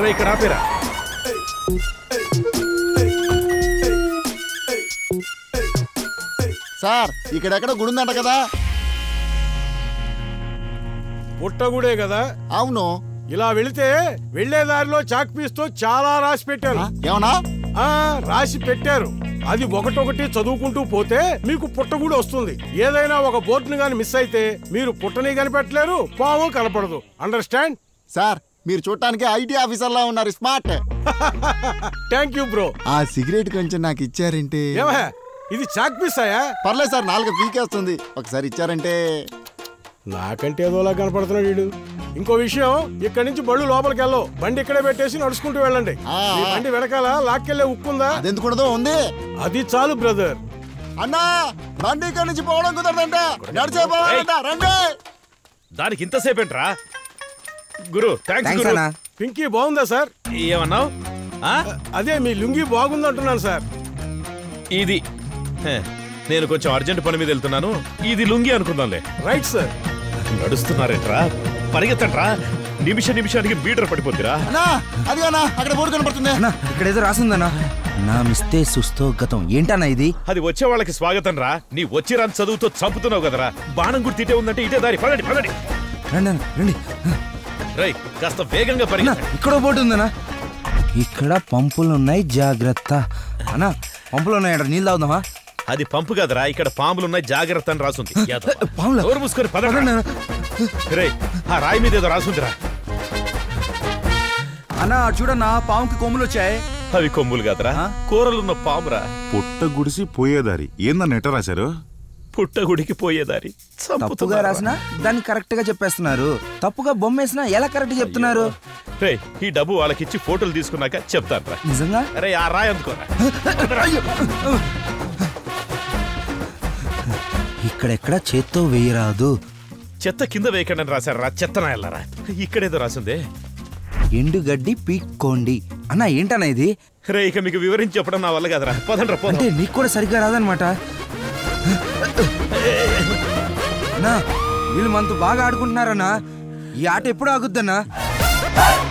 ఇక్కడ ఆపేరా సార్ ఇక్కడెక్కడ గుడి ఉందంట కదా పుట్టగుడే కదా అవును ఇలా వెళితే వెళ్లే దారిలో చాక్ పీస్తో చాలా రాసి పెట్టారు ఏమన్నా ఆ రాసి పెట్టారు అది ఒకటొకటి చదువుకుంటూ పోతే మీకు పుట్టగూడు వస్తుంది ఏదైనా ఒక బోర్డుని గాని మిస్ అయితే మీరు పుట్టని కనిపెట్టలేరు పాము కనపడదు అండర్స్టాండ్ సార్ మీరు చూడటానికి ఐటీ ఆఫీసర్లా ఉన్నారు స్మార్ట్ థ్యాంక్ యూ బ్రో ఆ సిగరెట్ కొంచెం నాకు ఇచ్చారంటే ఏమహ ఇది చాక్ పీస్ అయ్యా పర్లేదు సార్ నాలుగు పీకేస్తుంది ఒకసారి ఇచ్చారంటే నాకంటే ఏదోలా కనపడుతున్నాడు వీడు ఇంకో విషయం ఇక్కడి నుంచి బళ్ళు లోపలికి వెళ్ళవు బండి ఇక్కడే పెట్టేసి నడుచుకుంటూ వెళ్ళండి ఆ. ఈ బండి వెనకాల లాక్కెళ్ళే ఉక్కుందా అదెందుకుండదో ఉంది అది చాలు బ్రదర్ అన్నా బండి ఇక్కడి నుంచి పోవడం కుదరదంట నడిచే పోవాలంట రండి దానికి ఇంతసేపు ఏంట్రా గురు థ్యాంక్స్ థ్యాంక్స్ గురు అన్నా పింకీ బాగుందా సార్ ఏమన్నావు ఆ? అదే మీ లుంగి బాగుంది అంటున్నాను సార్ ఇది హే, నేను కొంచెం అర్జెంట్ పని మీద వెళ్తున్నాను ఇది లుంగి అనుకుందాంలే రైట్ సార్ నడుస్తున్నారేంట్రా పరిగెత్తంట్రా నిమిష నిమిషానికి మీటర్ పడిపోద్దిరా అన్నా అది అన్నా అక్కడ బోర్డు కనపడుతుంది అన్నా ఇక్కడ ఏదో రాసిందన్నా నా మిస్తే సుస్తో గతం ఏంటన్నా ఇది అది వచ్చే వాళ్ళకి స్వాగతం రా నీ వచ్చి రాని చదువుతో చంపుతున్నావు కదరా బాణం గుర్తు ఇటే ఉందంటే ఇటే దారి పదండి పదండి రండి అన్న రండి రై కాస్త వేగంగా అన్నా పరిగెత్తండి ఇక్కడ బోర్డు ఉందన్నా ఇక్కడ పంపులు ఉన్నాయి జాగ్రత్త అన్నా పంపులు ఉన్నాయి అక్కడ నీళ్ళు తాగుదామా అది పంపు కదరా ఇక్కడ పాములు ఉన్నాయి జాగ్రత్త అని రాసుంది యాదవ. పాములా? నోరు మూసుకొని పదండి పదండి రేయ్ ఆ రాయి మీద ఏదో రాసుందిరా అన్నా చూడన్నా పాముకి కొమ్ములు వచ్చాయి అవి కొమ్ములు కదరా ఆ? కూరలున్న పామురా పుట్ట గుడిసి పోయేదారి ఏందన్న ఎట్ట రాశారు పుట్టగుడికి పోయేదారి తప్పుగా చంపుతున్నారా? రాసినా దాన్ని కరెక్ట్ గా చెప్పేస్తున్నారు తప్పుగా బొమ్మ వేసినా ఎలా కరెక్ట్ చెప్తున్నారు రేయ్ ఈ డబ్బు వాళ్ళకిచ్చి ఫోటోలు తీసుకున్నాక చెప్తాను రా నిజంగా అరే ఆ రాయి అందుకోరా ఇక్కడెక్కడ చేత్తో వేయరాదు చెత్త కింద వేయకండి అని రాశారు రా చెత్త నాయల్లారా ఇక్కడేదో రాసిందే ఎండుగడ్డి పీక్కోండి అన్నా ఏంటన్నా ఇది రే ఇక మీకు వివరించి చెప్పడం నా వల్ల కదరా పదండ్రా అంటే పోదాం నీకు కూడా సరిగ్గా రాదనమాట అన్నా వీళ్ళు మనతో బాగా ఆడుకుంటున్నారన్నా ఈ ఆట ఎప్పుడు ఆగుద్దన్నా